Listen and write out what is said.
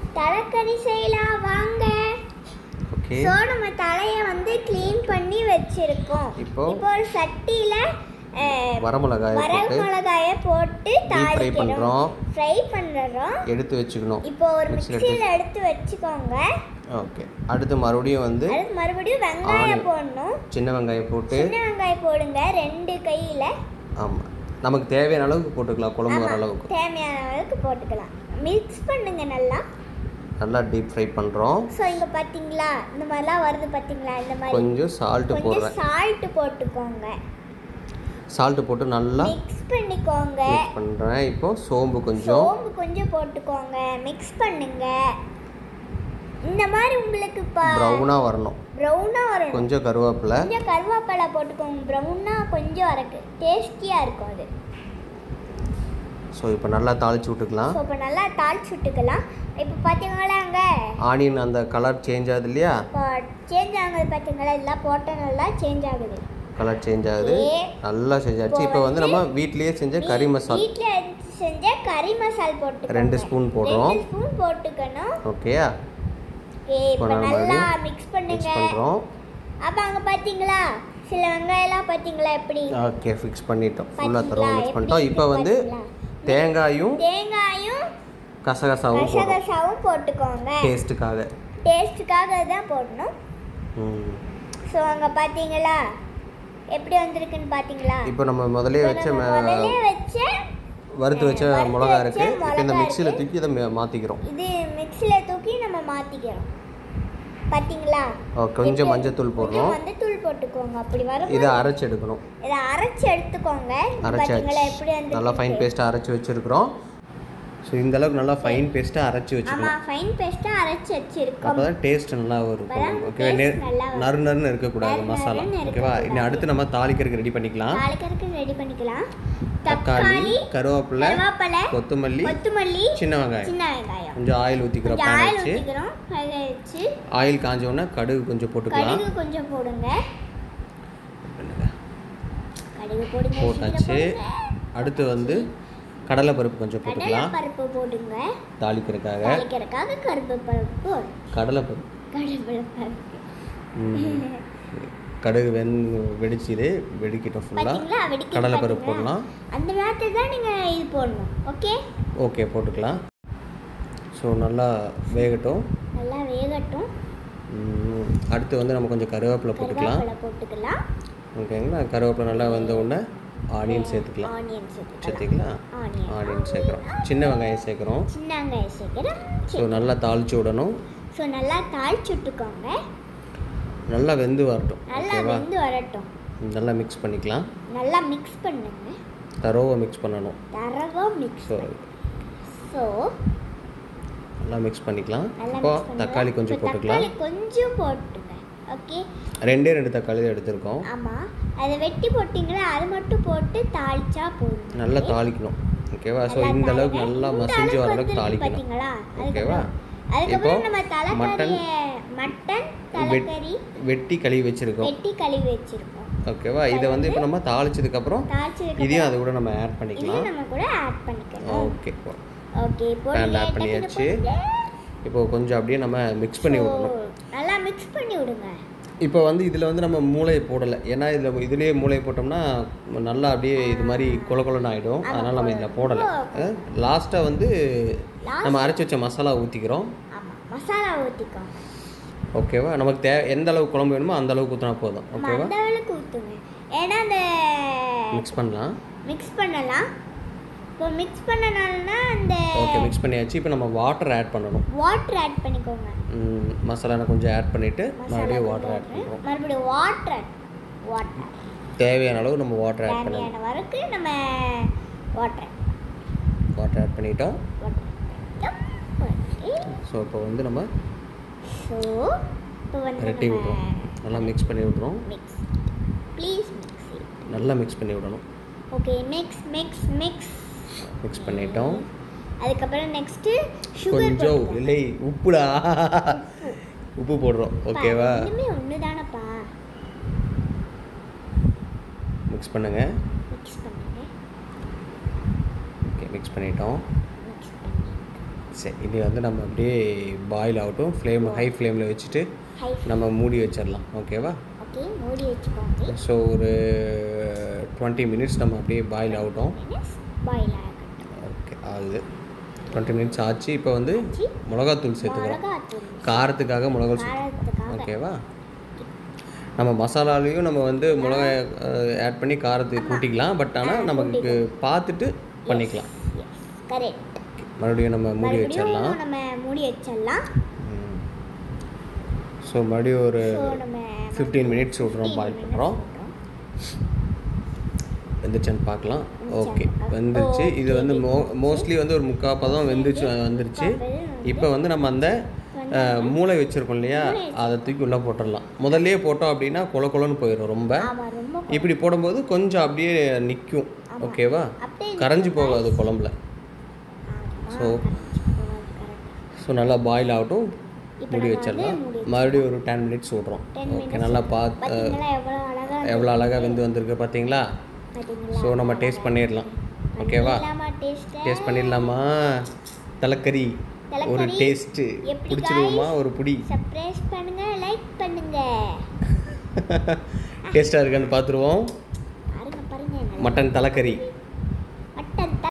தலைக்கறி செய்யலாம் வாங்க okay so நம்ம தலையை வந்து க்ளீன் பண்ணி வச்சிருக்கோம் இப்போ? இப்போ ஒரு சட்டியில அஹ், வரமிளகாயை போட்டு வரமிளகாயை போட்டு Deep fry தாளிக்கிறோம் பண்றோம். ஃப்ரை பண்ணுறோம் எடுத்து வச்சுக்கணும் இப்போ ஒரு Mixer மிக்சியில் எடுத்து வச்சுக்கோங்க ஓகே அடுத்து மறுபடியும் வந்து அடுத்து மறுபடியும் வெங்காயம் Onion. போடணும் சின்ன வெங்காயம் போட்டு சின்ன வெங்காயம் போடுங்க ரெண்டு கையில ஆமாம் நமக்கு தேவையான அளவுக்கு போட்டுக்கலாம் குழம்பு வர ஆமா, அளவுக்கு தேவையான அளவுக்கு போட்டுக்கலாம் மிக்ஸ் பண்ணுங்க நல்லா நல்லா டீப் ஃப்ரை பண்ணுறோம் ஸோ இங்க பாத்தீங்களா இந்த மாதிரிலாம் வருது பாத்தீங்களா இந்த மாதிரி கொஞ்சம் சால்ட்டு கொஞ்சம் போடுறேன் சால்ட் போட்டுக்கோங்க சால்ட்டு போட்டு நல்லா மிக்ஸ் பண்ணிக்கோங்க மிக்ஸ் பண்ணுறேன் இப்போ சோம்பு கொஞ்சம் சோம்பு கொஞ்சம் போட்டுக்கோங்க மிக்ஸ் பண்ணுங்க இந்த மாதிரி உங்களுக்கு இப்போ ப்ரௌனாக வரணும் ப்ரௌனா வரும் கொஞ்சம் கருவேப்பிலை கொஞ்சம் கருவேப்பிலை போட்டுக்கோங்க ப்ரௌனா கொஞ்சம் இருக்கு டேஸ்டியா இருக்கும் அது ஸோ இப்போ நல்லா தாளிச்சு விட்டுக்கலாம் ஸோ இப்போ நல்லா தாளிச்சு விட்டுக்கலாம் இப்போ பார்த்தீங்களா அங்கே ஆனியன் அந்த கலர் சேஞ்ச் ஆகுது இல்லையா இப்போ சேஞ்ச் ஆகுது பார்த்தீங்களா எல்லாம் போட்ட நல்லா சேஞ்ச் ஆகுது கலர் சேஞ்ச் ஆகுது ஏ. நல்லா செஞ்சாச்சு இப்போ வந்து நம்ம வீட்லயே செஞ்ச கறி மசால் வீட்டில் செஞ்ச கறி மசால் போட்டு ரெண்டு ஸ்பூன் போடுறோம் ரெண்டு ஸ்பூன் போட்டுக்கணும் ஓகேயா ஓகே இப்போ நம்ம நல்லா மறுபடியும் மிக்ஸ் பண்ணுங்க மிக்ஸ் பண்ணுறோம் அப்போ அங்கே பார்த்தீங்களா சில வெங்காயம்லாம் பார்த்தீங்களா எப்படி ஓகே ஃபிக்ஸ் பண்ணிட்டோம் ஃபுல்லாக பாத்தீங்களா? தரோம் மிக்ஸ் எப்படி பண்ணிட்டோம் இப்போ இருக்கு வந்து பாத்தீங்களா? தேங்காயும் தேங்காயும் கசகசாவும் போடுறோம் கசகசாவும் போட்டுக்கோங்க டேஸ்ட்டுக்காக டேஸ்ட்டுக்காக தான் போடணும் ம். ஸோ அங்கே பார்த்தீங்களா எப்படி வந்திருக்குன்னு பார்த்தீங்களா இப்போ நம்ம முதலே இப்போ வச்ச நம்ம ம- முதல்ல வச்ச வறுத்து வச்ச வறுத்து மிளகா வச்ச இருக்கு இப்போ இந்த மிளகா மிக்சியில் இருக்கு. தூக்கி இதை மே- மாற்றிக்கிறோம் இது மிக்ஸியில் தூக்கி நம்ம மாற்றிக்கிறோம் பார்த்தீங்களா ஓ, கொஞ்சம் மஞ்சத்தூள் போடுறோம் கொஞ்சம் மஞ்சத்தூள் போட்டுக்கோங்க அப்படி வரும் இதை அரைச்சி எடுக்கணும் இதை அரைச்சி எடுத்துக்கோங்க இது அரைச்சி பார்த்தீங்களா எப்படி வந்து நல்லா ஃபைன் பேஸ்ட்டாக அரைச்சி வச்சுருக்குறோம் ஸோ இந்த அளவுக்கு நல்லா ஃபைன் பேஸ்ட்டாக அரைச்சி வச்சுக்கணும் ஆமாம் ஃபைன் பேஸ்ட்டாக அரைச்சி வச்சிருக்கோம் அப்போ தான் டேஸ்ட் நல்லா இருக்கும் அப்பதான் ஓகேவா taste நல்லா வரும். நறு நறுன்னு இருக்கக்கூடாது நறு மசாலா நறுன்னு ஓகேவா இன்னும் அடுத்து நம்ம தாளிக்கிறதுக்கு ரெடி பண்ணிக்கலாம் தாளிக்கிறதுக்கு ரெடி பண்ணிக்கலாம் தக்காளி தக்காளி கருவேப்பிலை கருவேப்பிலை கொத்தமல்லி கொத்தமல்லி சின்ன வெங்காயம் சின்ன வெங்காயம் கொஞ்சம் ஆயில் ஊற்றிக்கிறோம் கொஞ்சம் பேன் ஆயில் வச்சு ஊற்றிக்கிறோம் அதை வச்சு ஆயில் காஞ்ச உடனே கடுகு கொஞ்சம் போட்டுக்கலாம் கடுகு கொஞ்சம் போடுங்க கடுகு போடுங்க போட்டாச்சு சீரகம் போடுங்க. அடுத்து வந்து கடலை பருப்பு கொஞ்சம் கடலை போட்டுக்கலாம் பருப்பு போடுங்க தாளிக்கிறதுக்காக தாளிக்கிறதுக்காக கருப்பு பருப்பு போடுங்க கடலை பருப்பு கடலை பருப்பு ம். கடுகு வெந் வெடிச்சிது வெடிக்கிட்டோம் ஃபுல்லாக பார்த்தீங்களா வெடிக்க கடலை பருப்பு போடலாம் அந்த நேரத்தில் தான் நீங்கள் இது போடணும் ஓகே ஓகே போட்டுக்கலாம் ஸோ நல்லா வேகட்டும் நல்லா வேகட்டும் ம், அடுத்து வந்து நம்ம கொஞ்சம் கருவேப்பிலை போட்டுக்கலாம் கருவேப்பிலை போட்டுக்கலாம் ஓகேங்களா கருவேப்பிலை நல்லா வந்த உடனே ஆனியன் சேர்த்துக்கலாம் ஆனியன் சேர்த்துக்கலாம் சேர்த்துக்கலாம் ஆனியன் ஆனியன் சேர்க்குறோம் சின்ன வெங்காயம் சேர்க்குறோம் சின்ன வெங்காயம் சேர்க்குறேன் ஸோ நல்லா தாளிச்சு விடணும் ஸோ நல்லா தாளிச்சு விட்டுக்கோங்க நல்லா வெந்து வரட்டும் நல்லா ஓகேவா வெந்து வரட்டும் நல்லா மிக்ஸ் பண்ணிக்கலாம் நல்லா மிக்ஸ் பண்ணுங்க தரோவை மிக்ஸ் பண்ணணும் தரவா மிக்ஸ் ஸோ ஸோ நல்லா மிக்ஸ் பண்ணிக்கலாம் நல்லா இப்போ mix பண்ணுங்க. தக்காளி கொஞ்சம் இப்போ போட்டுக்கலாம் தக்காளி கொஞ்சம் போட்டுங்க ஓகே ரெண்டே ரெண்டு தக்காளி தான் எடுத்திருக்கோம் ஆமாம் அதை வெட்டி போட்டிங்கன்னா அது மட்டும் போட்டு தாளிச்சா போதும் நல்லா தாளிக்கணும் ஓகேவா ஸோ நல்லா இந்த அளவுக்கு தாளிங்க. நல்லா இந்த மசிஞ்சு வர அளவுக்கு அளவுக்கு வந்துருக்கு தாளிக்கணும் பாத்தீங்களா? ஓகேவா அதுக்கப்புறம் அதுக்கப்புறம் இப்போ நம்ம மட்டன் தலைக்கறியை மட்டன் வெட்- தலைக்கறி வெட்டி கழுவி வச்சுருக்கோம் வெட்டி கழுவி வச்சிருக்கோம் ஓகேவா இதை வந்து இப்போ நம்ம தாளிச்சதுக்கப்புறம் தாளிச்சதுக்கு இதையும் அது கூட நம்ம ஆட் இதையும் பண்ணிக்கலாம் நம்ம கூட ஆட் பண்ணிக்கணும் ஓகே ஓகே இப்போ Pan நீங்க add டக்குனு பண்ணியாச்சு. போடுங்க. இப்போ கொஞ்சம் அப்படியே நம்ம மிக்ஸ் பண்ணி So, விடணும் நல்லா மிக்ஸ் பண்ணி விடுங்க இப்போ வந்து இதில் வந்து நம்ம மூளையை போடலை ஏன்னா இதில் இதுலேயே மூளையை போட்டோம்னா நல்லா அப்படியே இது மாதிரி கொல கொலன்னு ஆகிடும் அதனால் நம்ம இதில் போடலை லாஸ்ட்டாக வந்து நம்ம அரைச்சி வச்ச மசாலா ஊற்றிக்கிறோம் ஆமா மசாலா ஊற்றிக்கோங்க ஓகேவா நமக்கு தே எந்த அளவுக்கு குழம்பு வேணுமோ அந்த அளவுக்கு ஊற்றினா போதும் நம்ம ஓகேவா அந்த அளவுக்கு ஊற்றுங்க ஏன்னா அந்த மிக்ஸ் பண்ணலாம் மிக்ஸ் பண்ணலாம் இப்போ மிக்ஸ் பண்ணனாலனா அந்த ஓகே மிக்ஸ் பண்ணியாச்சு இப்போ நம்ம வாட்டர் ஆட் பண்ணணும் வாட்டர் ஆட் பண்ணிக்கோங்க ம், மசாலா கொஞ்சம் ஆட் பண்ணிவிட்டு மசாலா மறுபடியும் கொஞ்சம் வாட்டர் add ஆட் பண்ணுறோம் மறுபடியும் வாட்டர் வாட்டர் தேவையான அளவு நம்ம வாட்டர் ஆட் பண்ணணும் தேவையான வரைக்கும் நம்ம வாட்டர் வாட்டர் ஆட் பண்ணிட்டோம் வாட்டர் ஸோ இப்போ வந்து நம்ம ஸோ இப்போ வந்து ரெட்டி விட்றோம் நல்லா மிக்ஸ் பண்ணி விட்றோம் மிக்ஸ் ப்ளீஸ் மிக்ஸ் நல்லா மிக்ஸ் பண்ணி விடணும் okay mix mix mix mix பண்ணிட்டோம் அதுக்கப்புறம் நெக்ஸ்ட்டு சுகர் கொஞ்சம் இல்லை உப்புடா உப்பு போடுறோம் ஓகேவா இன்னுமே ஒன்று தானப்பா மிக்ஸ் பண்ணுங்க மிக்ஸ் பண்ணுங்க ஓகே மிக்ஸ் பண்ணிட்டோம் மிக்ஸ் பண்ணி சரி இது வந்து நம்ம அப்படியே பாயில் ஆகட்டும் ஃப்ளேம் ஹை ஃப்ளேமில் வச்சுட்டு ஹை நம்ம மூடி வச்சிடலாம் ஓகேவா ஓகே மூடி வச்சுக்கோங்க ஸோ ஒரு டுவெண்ட்டி மினிட்ஸ் நம்ம அப்படியே பாயில் ஆகட்டும் மினிட்ஸ் பாயில் ஆகட்டும் ஓகே ஆகுது டுவெண்ட்டி மினிட்ஸ் ஆச்சு இப்போ வந்து ஆச்சு. மிளகாத்தூள் சேர்த்துக்கிறோம் மிளகாத்தூள் காரத்துக்காக மிளகாத்தூள் காரத்துக்காக ஓகேவா நம்ம மசாலாலையும் நம்ம வந்து மிளகாய் ஆட் பண்ணி காரத்தை கூட்டிக்கலாம் பட் ஆனால் நமக்கு பார்த்துட்டு பண்ணிக்கலாம் எஸ் கரெக்ட் மறுபடியும் நம்ம மூடி வச்சிடலாம் மறுபடியும் நம்ம மூடி வச்சிடலாம் ஸோ மறுபடியும் ஒரு ஸோ நம்ம ஃபிஃப்டீன் மினிட்ஸ் விட்றோம் 15 பாயில் minutes பண்ணுறோம் விடுறோம். வெந்துச்சான்னு பார்க்கலாம் வெந்துச்சான்னு ஓகே பார்க்கலாம். வெந்துருச்சு இது வந்து மோ மோஸ்ட்லி வந்து ஒரு முக்கால் பதம் வெந்துச்சு வந்துருச்சு இப்போ வந்து நம்ம அந்த அஹ், மூளை வச்சுருக்கோம் இல்லையா அதை தூக்கி உள்ளே போட்டுடலாம் முதல்லயே போட்டோம் அப்படின்னா கொல கொலன்னு போயிடும் ரொம்ப ஆமா ரொம்ப இப்படி போடும்போது கொஞ்சம் அப்படியே நிற்கும் ஓகேவா அப்படியே கரைஞ்சி போகாது குழம்புல ஸோ ஸோ நல்லா பாயில் ஆகட்டும் இப்போ மூடி நம்ம வச்சிடலாம் வந்து மூடி மறுபடியும் ஒரு டென் மினிட்ஸ் விட்றோம் 10 ஓகே நல்லா பார்த்து பார்த்தீங்களா எவ்வளோ அழகா எவ்வளோ அழகாக வெந்து வந்திருக்கு பார்த்தீங்களா பார்த்தீங்களா ஸோ நம்ம டேஸ்ட் பண்ணிடலாம் ஓகேவா இல்லாமா டேஸ்ட் டேஸ்ட் பண்ணிடலாமா தலைக்கறி ஒரு தலைக்கறி டேஸ்ட்டு எப்படி பிடிச்சிருவோமா ஒரு புடி சப்ஸ்கிரைப் பண்ணுங்க லைக் பண்ணுங்க டேஸ்ட்டாக இருக்கான்னு பார்த்துருவோம் பாருங்க பாருங்க மட்டன் தலைக்கறி